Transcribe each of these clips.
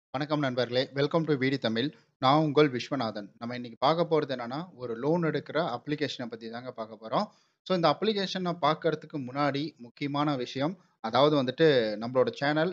வணக்கம் நண்பர்களே! Welcome to VD Tamil. நான் உங்கள் விஸ்வநாதன். நம்ம இன்னைக்கு பார்க்க போறது என்னன்னா, ஒரு லோன் எடுக்கிற அப்ளிகேஷன பத்தி தாங்க பார்க்க போறோம். ஸோ இந்த அப்ளிகேஷன பார்க்கறதுக்கு முன்னாடி முக்கியமான விஷயம், அதாவது வந்துட்டு நம்மளோட சேனல்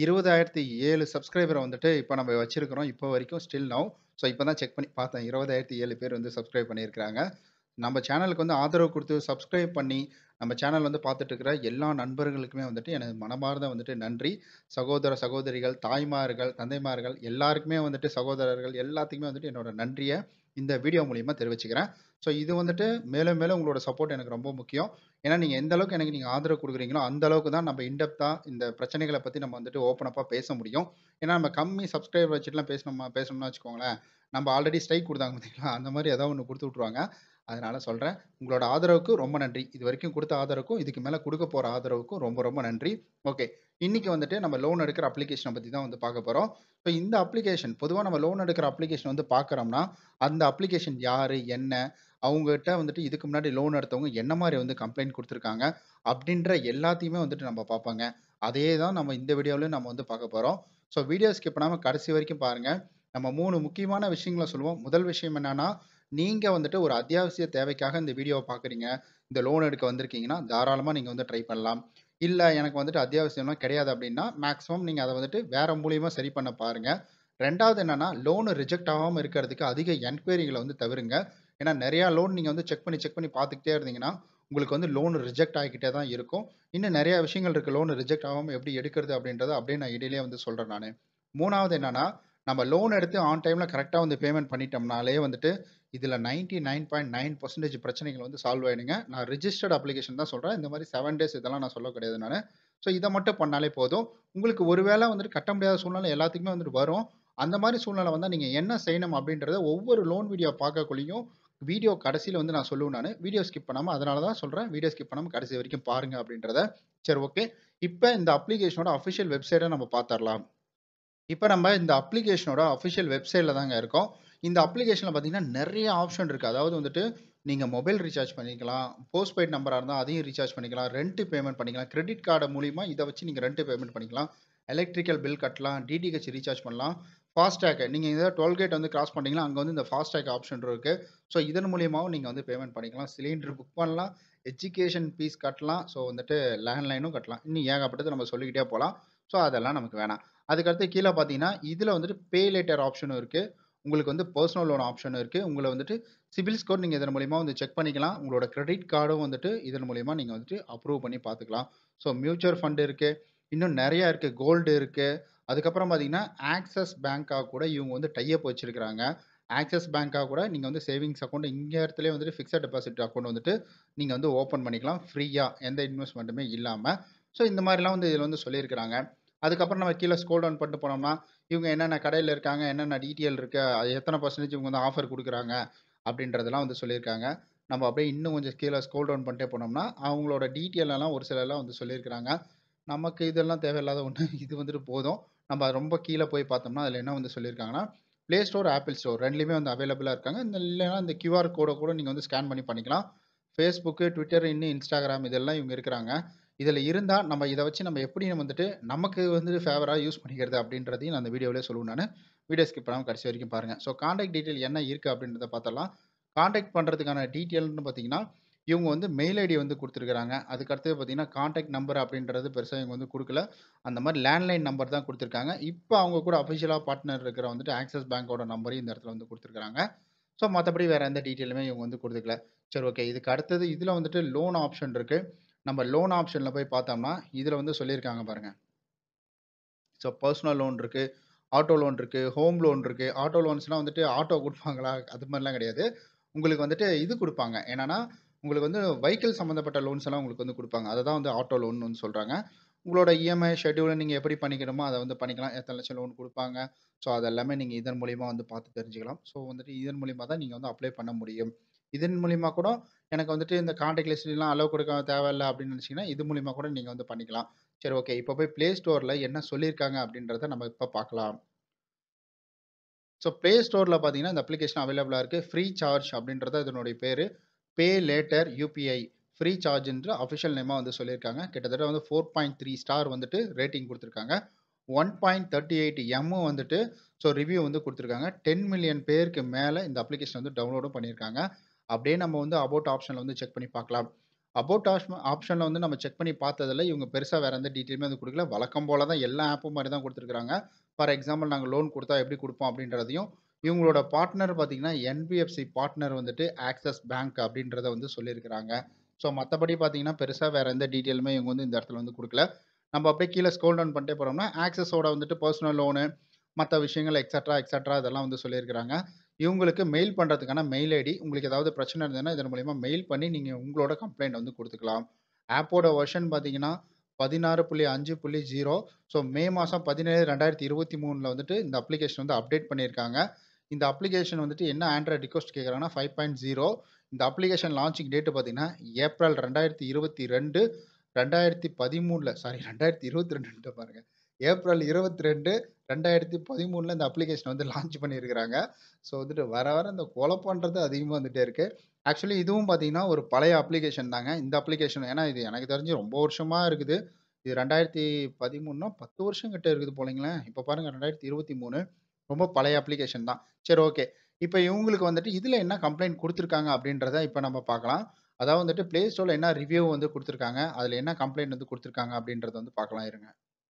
20,007 சப்ஸ்கிரைபர வந்துட்டு இப்ப நம்ம வச்சிருக்கிறோம். இப்போ வரைக்கும் ஸ்டில் நவ். ஸோ இப்ப தான் செக் பண்ணி பார்த்தேன். 20,007 பேர் வந்து சப்ஸ்கிரைப் பண்ணியிருக்கிறாங்க. நம்ம சேனலுக்கு வந்து ஆதரவு குடுத்து சப்ஸ்கிரைப் பண்ணி, நம்ம சேனல் வந்து பார்த்துட்டு இருக்கிற எல்லா நண்பர்களுக்குமே வந்துட்டு எனது மனமார்ந்த வந்துட்டு நன்றி. சகோதர, சகோதரிகள், தாய்மார்கள், தந்தைமார்கள் எல்லாருக்குமே வந்துட்டு சகோதரர்கள் எல்லாத்துக்குமே வந்துட்டு என்னோட நன்றிய இந்த வீடியோ மூலியமா தெரிவிச்சுக்கிறேன். ஸோ இது வந்துட்டு மேலும் மேலும் உங்களோட சப்போர்ட் எனக்கு ரொம்ப முக்கியம். ஏன்னா நீங்க எந்த அளவுக்கு எனக்கு நீங்க ஆதரவு குடுக்குறீங்களோ, அந்த அளவுக்கு தான் நம்ம இன் டெப்த்தா இந்த பிரச்சனைகள பத்தி நம்ம வந்துட்டு ஓப்பன் அப்பா பேச முடியும். ஏன்னா நம்ம கம்மி சப்ஸ்கிரைபர் வச்சுட்டுலாம் பேசினோமா பேசணும்னா வச்சுக்கோங்களேன், நம்ம ஆல்ரெடி ஸ்ட்ரைக் குடுத்தாங்க பார்த்தீங்களா, அந்த மாரி ஏதாவது ஒண்ணு குடுத்து விட்டுருவாங்க. அதனால சொல்றேன். உங்களோட ஆதரவுக்கு ரொம்ப நன்றி. இதுவரைக்கும் குடுத்த ஆதரவுக்கும், இதுக்கு மேல குடுக்க போற ஆதரவுக்கும் ரொம்ப ரொம்ப நன்றி. ஓகே. இன்னைக்கு வந்துட்டு நம்ம லோன் எடுக்கிற அப்ளிகேஷன பத்தி தான் வந்து பார்க்க போறோம். இப்ப இந்த அப்ளிகேஷன் பொதுவா நம்ம லோன் எடுக்கிற அப்ளிகேஷன் வந்து பார்க்குறோம்னா, அந்த அப்ளிகேஷன் யாரு? என்ன? அவங்ககிட்ட வந்துட்டு இதுக்கு முன்னாடி லோன் எடுத்தவங்க என்ன மாரி வந்து கம்ப்ளைண்ட் குடுத்துருக்காங்க? அப்படின்ற எல்லாத்தையுமே வந்துட்டு நம்ம பார்ப்போங்க. அதே தான் நம்ம இந்த வீடியோலயும் நம்ம வந்து பார்க்க போறோம். ஸோ வீடியோ ஸ்கிப் பண்ணாம கடைசி வரைக்கும் பாருங்க. நம்ம 3 முக்கியமான விஷயங்கள சொல்லுவோம். முதல் விஷயம் என்னன்னா, நீங்க வந்துட்டு ஒரு அத்தியாவசிய தேவைக்காக இந்த வீடியோவ பார்க்குறீங்க. இந்த லோன் எடுக்க வந்திருக்கீங்கன்னா, தாராளமா நீங்க வந்து ட்ரை பண்ணலாம். இல்ல எனக்கு வந்துட்டு அத்தியாவசியம்லாம் கிடையாது அப்படின்னா, மேக்ஸிமம் நீங்க அத வந்துட்டு வேற மூலியமா சரி பண்ண பாருங்க. 2வது என்னன்னா, லோன் ரிஜெக்ட் ஆகாம இருக்கிறதுக்கு அதிக என்குயரிகள வந்து தவிருங்க. ஏன்னா நெறைய லோன் நீங்க வந்து செக் பண்ணி, செக் பண்ணி பார்த்துக்கிட்டே இருந்தீங்கன்னா, உங்களுக்கு வந்து லோன் ரிஜெக்ட் ஆகிக்கிட்டே தான் இருக்கும். இன்னும் நெறைய விஷயங்கள் இருக்கு. லோன் ரிஜெக்ட் ஆகாம எப்படி எடுக்கிறது அப்படின்றத அப்படியே நான் இடையிலேயே வந்து சொல்றேன் நானு. 3வது என்னன்னா, நம்ம லோன் எடுத்து ஆன் டைம்ல கரெக்ட்டா வந்து பேமெண்ட் பண்ணிட்டோம்னாலே வந்துட்டு, இதுல 99.9% பிரச்சனைகள் வந்து சால்வ் ஆயிடுங்க. நான் ரிஜிஸ்டர்ட் அப்ளிகேஷன் தான் சொல்றேன். இந்த மாரி 7 டேஸ் இதெல்லாம் நான் சொல்ல கிடையாது நானு. ஸோ இத மட்டும் பண்ணாலே போதும். உங்களுக்கு ஒரு வேள வந்துட்டு கட்ட முடியாத சூழ்நிலை எல்லாத்துக்குமே வந்துட்டு வரும். அந்த மாரி சூழ்நிலை வந்தா நீங்க என்ன செய்யணும் அப்படின்றத ஒவ்வொரு லோன் வீடியோ பார்க்கக்குள்ளயும், வீடியோ கடைசியில வந்து நான் சொல்லுவேன் நானு. வீடியோ ஸ்கிப் பண்ணாம அதனால தான் சொல்றேன். வீடியோ ஸ்கிப் பண்ணாம கடைசி வரைக்கும் பாருங்க அப்படின்றத. சரி ஓகே. இப்ப இந்த அப்ளிகேஷனோட அஃபிஷியல் வெப்சைட்ட நம்ம பார்த்துரலாம். இப்ப நம்ம இந்த அப்ளிகேஷனோட அஃபிஷியல் வெப்சைட்ல தாங்க இருக்கோம். இந்த அப்ளிகேஷன்ல பார்த்தீங்கன்னா, நெறைய ஆப்ஷன் இருக்கு. அதாவது வந்துட்டு நீங்க மொபைல் ரீசார்ஜ் பண்ணிக்கலாம். போஸ்ட் பெய்ட் நம்பரா இருந்தா அதையும் ரீசார்ஜ் பண்ணிக்கலாம். ரெண்ட் பேமெண்ட் பண்ணிக்கலாம். கிரெடிட் கார்டு மூலியமா இத வச்சு நீங்க ரெண்ட் பேமெண்ட் பண்ணிக்கலாம். எலக்ட்ரிக்கல் பில் கட்டலாம். டிடிஹெச் ரீசார்ஜ் பண்ணலாம். ஃபாஸ்டாக் நீங்க ஏதாவது டோல்கேட் வந்து கிராஸ் பண்ணீங்கன்னா, அங்க வந்து இந்த ஃபாஸ்டாக் ஆப்ஷன் இருக்கு. ஸோ இதன் மூலியமாவும் நீங்க வந்து பேமெண்ட் பண்ணிக்கலாம். சிலிண்டர் புக் பண்ணலாம். எஜுகேஷன் ஃபீஸ் கட்டலாம். ஸோ வந்துட்டு லேண்ட்லைனும் கட்டலாம். இன்னும் ஏகப்பட்டது நம்ம சொல்லிக்கிட்டே போலாம். ஸோ அதெல்லாம் நமக்கு வேணாம். அதுக்கடுத்து கீழ பார்த்தீங்கன்னா, இதுல வந்துட்டு பே லேட்டர் ஆப்ஷனும் இருக்கு. உங்களுக்கு வந்து பெர்சனல் லோன் ஆப்ஷன் இருக்கு. உங்கள வந்துட்டு சிபில் ஸ்கோர் நீங்க இதன் மூலியமா வந்து செக் பண்ணிக்கலாம். உங்களோட கிரெடிட் கார்டும் வந்துட்டு இதன் மூலியமா நீங்க வந்துட்டு அப்ரூவ் பண்ணி பார்த்துக்கலாம். ஸோ மியூச்சுவல் ஃபண்ட் இருக்கு. இன்னும் நெறைய இருக்கு. கோல்டு இருக்கு. அதுக்கப்புறம் பார்த்தீங்கன்னா, ஆக்ஸிஸ் பேங்க்கா கூட இவங்க வந்து டை அப் வச்சிருக்காங்க. ஆக்ஸிஸ் பேங்க்கா கூட நீங்க வந்து சேவிங்ஸ் அக்கவுண்ட் இங்க இடத்துலயே வந்துட்டு பிக்ஸட் டெபாசிட் அக்கவுண்ட் வந்துட்டு நீங்க வந்து ஓப்பன் பண்ணிக்கலாம். ஃப்ரீயா எந்த இன்வெஸ்ட்மென்ட்டுமே இல்லாம. ஸோ இந்த மாரிலாம் வந்து இதுல வந்து சொல்லியிருக்கிறாங்க. அதுக்கப்புறம் நம்ம கீழ ஸ்க்ரோல் டவுன் பண்ணிட்டு போனோம்னா, இவங்க என்னென்ன கடையில இருக்காங்க, என்னென்ன டீட்டெயில் இருக்கு, அது எத்தன பெர்சன்டேஜ் இவங்க வந்து ஆஃபர் குடுக்குறாங்க அப்படின்றதெல்லாம் வந்து சொல்லியிருக்காங்க. நம்ம அப்படியே இன்னும் கொஞ்சம் கீழ ஸ்க்ரோல் டவுன் பண்ணிட்டே போனோம்னா, அவங்களோட டீட்டெயில் எல்லாம் ஒரு சிலர்லாம் வந்து சொல்லியிருக்கிறாங்க. நமக்கு இதெல்லாம் தேவையில்லாத ஒண்ணு. இது வந்துட்டு போதும். நம்ம ரொம்ப கீழ போய் பார்த்தோம்னா, அதுல என்ன வந்து சொல்லியிருக்காங்கன்னா, Play Store, Apple Store 2லயுமே வந்து அவைலபிளா இருக்காங்க. இந்த இல்லன்னா இந்த கியூஆர் கோட கூட நீங்க வந்து ஸ்கேன் பண்ணி பண்ணிக்கலாம். Facebook, Twitter, இன்னும் Instagram இதெல்லாம் இவங்க இருக்கிறாங்க. இதுல இருந்தா நம்ம இத வச்சு நம்ம எப்படி வந்துட்டு நமக்கு வந்து ஃபேவரா யூஸ் பண்ணிக்கிறது அப்படின்றதையும் நான் அந்த வீடியோவிலேயே சொல்லுவேன் நானு. வீடியோ ஸ்கிப் பண்ணாம கடைசி வரைக்கும் பாருங்க. ஸோ கான்டாக்ட் டீட்டெயில் என்ன இருக்கு அப்படின்றத பார்த்துரலாம். கான்டாக்ட் பண்றதுக்கான டீட்டெயில்ன்னு பார்த்தீங்கன்னா, இவங்க வந்து மெயில் ஐடி வந்து குடுத்துருக்காங்க. அதுக்கு அடுத்தது பார்த்தீங்கன்னா, கான்டாக்ட் நம்பர் அப்படின்றது பெருசா இவங்க வந்து குடுக்கல. அந்த மாரி லேண்ட்லைன் நம்பர் தான் குடுத்துருக்காங்க. இப்ப அவங்க கூட அஃபிஷியலா பார்ட்னர் இருக்கிற வந்துட்டு ஆக்ஸிஸ் பேங்கோட நம்பரையும் இந்த இடத்துல வந்து குடுத்துருக்காங்க. ஸோ மத்தபடி வேற எந்த டீட்டெயிலுமே இவங்க வந்து குடுத்துக்கல. சரி ஓகே. இதுக்கு அடுத்தது இதுல வந்துட்டு லோன் ஆப்ஷன் இருக்கு. நம்ம லோன் ஆப்ஷன்ல போய் பார்த்தோம்னா, இதுல வந்து சொல்லியிருக்காங்க பாருங்க. ஸோ பெர்சனல் லோன் இருக்கு. ஆட்டோ லோன் இருக்கு. ஹோம் லோன் இருக்கு. ஆட்டோ லோன்ஸ்லாம் வந்துட்டு ஆட்டோ குடுப்பாங்களா? அது மாரிலாம் கிடையாது. உங்களுக்கு வந்துட்டு இது குடுப்பாங்க. என்னன்னா, உங்களுக்கு வந்து வெஹிக்கிள் சம்மந்தப்பட்ட லோன்ஸ் எல்லாம் உங்களுக்கு வந்து குடுப்பாங்க. அத தான் வந்து ஆட்டோ லோன்னு வந்து சொல்றாங்க. உங்களோட இஎம்ஐ ஷெட்யூல நீங்க எப்படி பண்ணிக்கணுமோ, அத வந்து பண்ணிக்கலாம். எத்தன லட்சம் லோன் குடுப்பாங்க. ஸோ அது எல்லாமே நீங்க இதன் மூலியமா வந்து பார்த்து தெரிஞ்சுக்கலாம். ஸோ வந்துட்டு இதன் மூலியமா தான் நீங்க வந்து அப்ளை பண்ண முடியும். இதன் மூலியமா கூட எனக்கு வந்துட்டு இந்த கான்டாக்ட் லிஸ்ட்லாம் அலோவ் குடுக்க தேவையில்ல அப்படின்னு நினைச்சீங்கன்னா, இது மூலியமா கூட நீங்க வந்து பண்ணிக்கலாம். சரி ஓகே. இப்ப போய் Play Storeல என்ன சொல்லியிருக்காங்க அப்படின்றத நம்ம இப்ப பார்க்கலாம். ஸோ Play Storeல பார்த்தீங்கன்னா, இந்த அப்ளிகேஷன் அவைலபிளா இருக்கு. ஃப்ரீ சார்ஜ் அப்படின்றது இதனுடைய பேரு. பே லேட்டர் யுபிஐ ஃப்ரீ சார்ஜ்ன்ற அஃபிஷியல் நேமா வந்து சொல்லியிருக்காங்க. கிட்டத்தட்ட வந்து 4.3 ஸ்டார் வந்துட்டு ரேட்டிங் குடுத்துருக்காங்க. 1.38 எம்மும் வந்துட்டு ஸோ ரிவ்யூ வந்து குடுத்துருக்காங்க. 10 மில்லியன் பேருக்கு மேல இந்த அப்ளிகேஷன் வந்து டவுன்லோடும் பண்ணியிருக்காங்க. அப்படியே நம்ம வந்து அபௌட் ஆப்ஷன்ல வந்து செக் பண்ணி பார்க்கலாம். அபௌட் ஆப்ஷ ஆப்ஷன்ல வந்து நம்ம செக் பண்ணி பார்த்ததுல இவங்க பெருசா வேற எந்த டீட்டெயிலுமே வந்து குடுக்கல. வழக்கம் போல தான் எல்லா ஆப்பும் மாரி தான் குடுத்துருக்காங்க. ஃபார் எக்ஸாம்பிள் நாங்க லோன் குடுத்தா எப்படி குடுப்போம் அப்படின்றதையும், இவங்களோட பார்ட்னர் பார்த்தீங்கன்னா, என்பிஎஃப்சி பார்ட்னர் வந்துட்டு ஆக்சிஸ் பேங்க் அப்படின்றத வந்து சொல்லியிருக்கிறாங்க. ஸோ மத்தபடி பார்த்தீங்கன்னா, பெருசா வேற எந்த டீட்டெயிலுமே இவங்க வந்து இந்த இடத்துல வந்து குடுக்கல. நம்ம அப்படியே கீழ ஸ்க்ரோல் டவுன் பண்ணிட்டே போனோம்னா, ஆக்சிஸோட வந்துட்டு பெர்சனல் லோனு, மத்த விஷயங்கள் எக்ஸெட்ரா, எக்ஸெட்ரா இதெல்லாம் வந்து சொல்லியிருக்கிறாங்க. இவங்களுக்கு மெயில் பண்றதுக்கான மெயில் ஐடி உங்களுக்கு ஏதாவது பிரச்சனை இருந்ததுன்னா, இதன் மூலியமா மெயில் பண்ணி நீங்க உங்களோட கம்ப்ளைண்ட் வந்து குடுத்துக்கலாம். ஆப்போட வெர்ஷன் பார்த்தீங்கன்னா, 16.5.0 ஸோ மே மாசம் 17, 2023ல வந்துட்டு இந்த அப்ளிகேஷன் வந்து அப்டேட் பண்ணியிருக்காங்க. இந்த அப்ளிகேஷன் வந்துட்டு என்ன ஆண்ட்ராய்ட் ரிக்வெஸ்ட் கேட்குறாங்கன்னா 5.0 இந்த அப்ளிகேஷன் லான்ச்சிங் டேட் பார்த்தீங்கன்னா, ஏப்ரல் 2022 2013ல சாரி 2022ன்ட்டேன் பாருங்க. ஏப்ரல் 22, 2013ல இந்த அப்ளிகேஷன் வந்து லான்ச் பண்ணியிருக்கிறாங்க. ஸோ வந்துட்டு வர வர இந்த குழப்பம்ன்றது அதிகமா வந்துட்டே இருக்கு. ஆக்சுவலி இதுவும் பார்த்தீங்கன்னா, ஒரு பழைய அப்ளிகேஷன் தாங்க. இந்த அப்ளிகேஷன் ஏன்னா இது எனக்கு தெரிஞ்சு ரொம்ப வருஷமா இருக்குது. இது 2013னா 10 வருஷம் கிட்ட இருக்குது போலங்களேன். இப்ப பாருங்க 2023 ரொம்ப பழைய அப்ளிகேஷன் தான். சரி ஓகே. இப்ப இவங்களுக்கு வந்துட்டு இதுல என்ன கம்ப்ளைண்ட் குடுத்துருக்காங்க அப்படின்றத இப்ப நம்ம பார்க்கலாம். அதாவது வந்துட்டு Play Storeல என்ன ரிவ்யூ வந்து குடுத்துருக்காங்க, அதுல என்ன கம்ப்ளைண்ட் வந்து குடுத்துருக்காங்க அப்படின்றத வந்து பார்க்கலாம் இருங்க.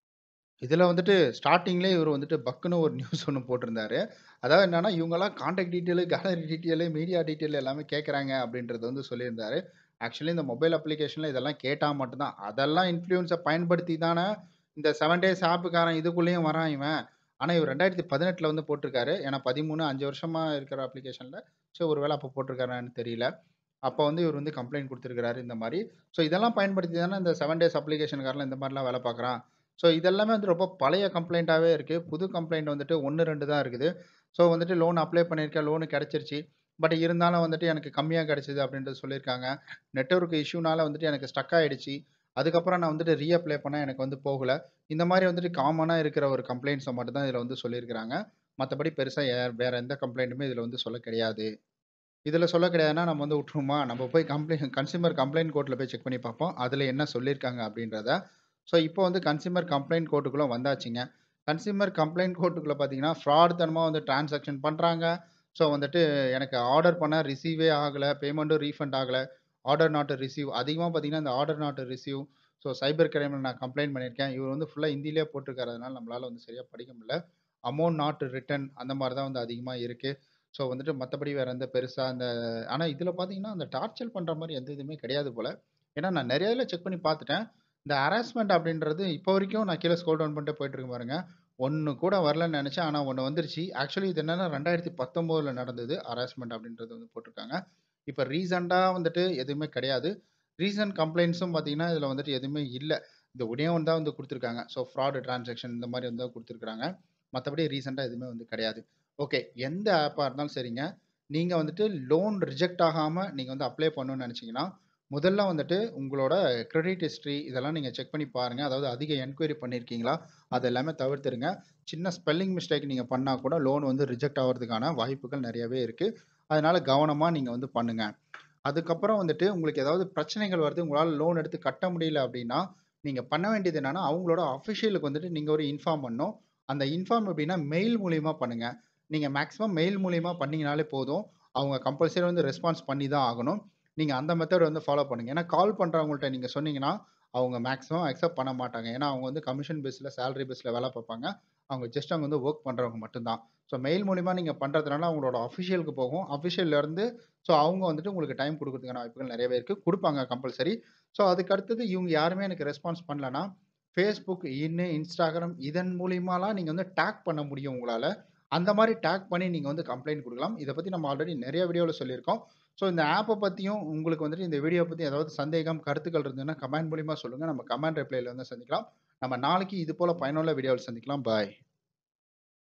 இதுல வந்துட்டு ஸ்டார்ட்டிங்லயே இவரு வந்துட்டு பக்குன்னு ஒரு நியூஸ் ஒண்ணு போட்டிருந்தாரு. அதாவது என்னன்னா, இவங்கலாம் contact detail, gallery detail, media detail எல்லாமே கேட்கறாங்க அப்படின்றத வந்து சொல்லியிருந்தாரு. ஆக்சுவலி இந்த மொபைல் அப்ளிகேஷன்ல இதெல்லாம் கேட்டா மட்டும் தான் அதெல்லாம் இன்ஃப்ளூயன்ஸ பயன்படுத்தி தானே இந்த 7 டேஸ் ஆப்புக்காரன் இதுக்குள்ளேயும் வரான் இவன். ஆனா இவர் 2018ல வந்து போட்டிருக்காரு. ஏன்னா 13, 5 வருஷமா இருக்கிற அப்ளிகேஷன்ல. ஸோ ஒருவேள அப்ப போட்டிருக்காரான்னு தெரியல. அப்ப வந்து இவர் வந்து கம்ப்ளைண்ட் குடுத்திருக்கிறாரு இந்த மாரி. ஸோ இதெல்லாம் பயன்படுத்தி தானே இந்த 7 டேஸ் அப்ளிகேஷன்காரன்லாம் இந்த மாரிலாம் வேலை பார்க்குறான். ஸோ இதெல்லாமே வந்து ரொம்ப பழைய கம்ப்ளைண்ட்டாவே இருக்கு. புது கம்ப்ளைண்ட் வந்துட்டு 1, 2 தான் இருக்குது. ஸோ வந்துட்டு லோன் அப்ளை பண்ணியிருக்கேன். லோன் கிடைச்சிருச்சு. பட் இருந்தாலும் வந்துட்டு எனக்கு கம்மியா கிடைச்சது அப்படின்றது சொல்லியிருக்காங்க. நெட்வொர்க் இஷ்யூனால வந்துட்டு எனக்கு ஸ்டக் ஆயிடுச்சு. அதுக்கப்புறம் நான் வந்துட்டு ரீ அப்ளை பண்ணேன். எனக்கு வந்து போகல. இந்த மாரி வந்துட்டு காமனா இருக்கிற ஒரு கம்ப்ளைண்ட்ஸ மட்டும் தான் இதுல வந்து சொல்லியிருக்கிறாங்க. மத்தபடி பெருசா ய வேற எந்த கம்ப்ளைண்ட்டுமே இதுல வந்து சொல்ல கிடையாது. இதுல சொல்ல கிடையாதுன்னா நம்ம வந்து விட்டுருவோமா? நம்ம போய் கம்ப்ளைண்ட் கன்சியூமர் கம்ப்ளைண்ட் கோர்ட்ல போய் செக் பண்ணி பார்ப்போம். அதுல என்ன சொல்லியிருக்காங்க அப்படின்றத. ஸோ இப்போ வந்து கன்சியூமர் கம்ப்ளைண்ட் கோர்ட்டுக்குள்ள வந்தாச்சுங்க. கன்சியூமர் கம்ப்ளைண்ட் கோர்ட்டுக்குள்ள பார்த்தீங்கன்னா, ஃப்ராட் தனமா வந்து டிரான்சாக்ஷன் பண்றாங்க. ஸோ வந்துட்டு எனக்கு ஆர்டர் பண்ண ரிசீவே ஆகல. பேமெண்ட்டும் ரீஃபண்ட் ஆகல. ஆர்டர் நாட் ரிசீவ் அதிகமா பார்த்தீங்கன்னா, இந்த order not receive so cyber கிரைம்ல நான் கம்ப்ளைண்ட் பண்ணியிருக்கேன். இவர் வந்து ஃபுல்லா ஹிந்தியிலேயே போட்டிருக்கிறதுனால நம்மளால வந்து சரியா படிக்க முடியல. அமௌண்ட் நாட் ரிட்டர்ன் அந்த மாரி தான் வந்து அதிகமா இருக்கு. ஸோ வந்துட்டு மத்தபடி வேற எந்த பெருசா அந்த ஆனா இதுல பார்த்தீங்கன்னா, அந்த டார்ச்சர் பண்ற மாரி எந்த இதுவுமே கிடையாது போல. ஏன்னா நான் நெறைய இதுல செக் பண்ணி பார்த்துட்டேன். இந்த ஹராஸ்மென்ட் அப்படின்றது இப்போ வரைக்கும் நான் கீழ ஸ்க்ரோல் டவுன் பண்ணிட்டே போயிட்டு இருக்கேன் பாருங்க. 1 கூட வரலன்னு நெனச்சேன். ஆனா 1 வந்துருச்சு. ஆக்சுவலி இது என்னன்னா 2019ல நடந்தது. ஹராஸ்மென்ட் அப்படின்றது வந்து போட்டிருக்காங்க. இப்ப ரீசென்ட்டா வந்துட்டு எதுவுமே கிடையாது. ரீசன்ட் கம்ப்ளைண்ட்ஸும் பார்த்தீங்கன்னா, இதுல வந்துட்டு எதுவுமே இல்ல. இந்த ஒண்ணே ஒண்ணு தான் வந்து குடுத்துருக்காங்க. ஸோ ஃப்ராட் டிரான்சாக்ஷன் இந்த மாரி வந்து குடுத்துருக்காங்க. மத்தபடி ரீசென்ட்டா எதுவுமே வந்து கிடையாது. ஓகே. எந்த ஆப்பா இருந்தாலும் சரிங்க. நீங்க வந்துட்டு லோன் ரிஜெக்ட் ஆகாம நீங்க வந்து அப்ளை பண்ணணும்னு நெனச்சீங்கன்னா, முதல்ல வந்துட்டு உங்களோட கிரெடிட் ஹிஸ்டரி இதெல்லாம் நீங்க செக் பண்ணி பாருங்க. அதாவது அதிக என்குயரி பண்ணியிருக்கீங்களா? அது எல்லாமே தவிர்த்துருங்க. சின்ன ஸ்பெல்லிங் மிஸ்டேக் நீங்க பண்ணா கூட லோன் வந்து ரிஜெக்ட் ஆவறதுக்கான வாய்ப்புகள் நெறையவே இருக்கு. அதனால கவனமா நீங்க வந்து பண்ணுங்க. அதுக்கப்புறம் வந்துட்டு உங்களுக்கு ஏதாவது பிரச்சனைகள் வருது. உங்களால லோன் எடுத்து கட்ட முடியல அப்படின்னா, நீங்க பண்ண வேண்டியது என்னன்னா, அவங்களோட அஃபிஷியலுக்கு வந்துட்டு நீங்க ஒரு இன்ஃபார்ம் பண்ணணும். அந்த இன்ஃபார்ம் எப்படின்னா, மெயில் மூலியமா பண்ணுங்க. நீங்க மேக்ஸிமம் மெயில் மூலியமா பண்ணீங்கனாலே போதும். அவங்க கம்பல்சரி வந்து ரெஸ்பான்ஸ் பண்ணி தான் ஆகணும். நீங்க அந்த மெத்தட் வந்து ஃபாலோ பண்ணுங்க. ஏன்னா கால் பண்றவங்கள்ட்ட நீங்க சொன்னீங்கன்னா, அவங்க மேக்ஸிமம் அக்செப்ட் பண்ண மாட்டாங்க. ஏன்னா அவங்க வந்து கமிஷன் பேஸ்ல, சேலரி பேஸ்ல வேலை பார்ப்பாங்க. அவங்க ஜஸ்ட் அங்க வந்து வொர்க் பண்றவங்க மட்டும் தான். ஸோ மெயில் மூலியமா நீங்க பண்றதுனால அவங்களோட அஃபிஷியலுக்கு போகும். அஃபிஷியல்ல இருந்து ஸோ அவங்க வந்துட்டு உங்களுக்கு டைம் குடுக்கறதுக்கான வாய்ப்புகள் நெறையவே இருக்கு. குடுப்பாங்க கம்பல்சரி. ஸோ அதுக்கு அடுத்தது இவங்க யாருமே எனக்கு ரெஸ்பான்ஸ் பண்ணலன்னா, Facebook, இன்னு, Instagram இதன் மூலியமாலாம் நீங்க வந்து டாக் பண்ண முடியும் உங்களால. அந்த மாரி டாக் பண்ணி நீங்க வந்து கம்ப்ளைண்ட் குடுக்கலாம். இத பத்தி நம்ம ஆல்ரெடி நெறைய வீடியோல சொல்லியிருக்கோம். ஸோ இந்த ஆப்ப பத்தியும் உங்களுக்கு வந்துட்டு இந்த வீடியோ பத்தி ஏதாவது சந்தேகம், கருத்துக்கள் இருந்ததுன்னா கமெண்ட் மூலியமா சொல்லுங்க. நம்ம கமெண்ட் ரிப்ளைல வந்து சந்திக்கலாம். நம்ம நாளைக்கு இது போல பயனுள்ள வீடியோவில் சந்திக்கலாம். பாய்.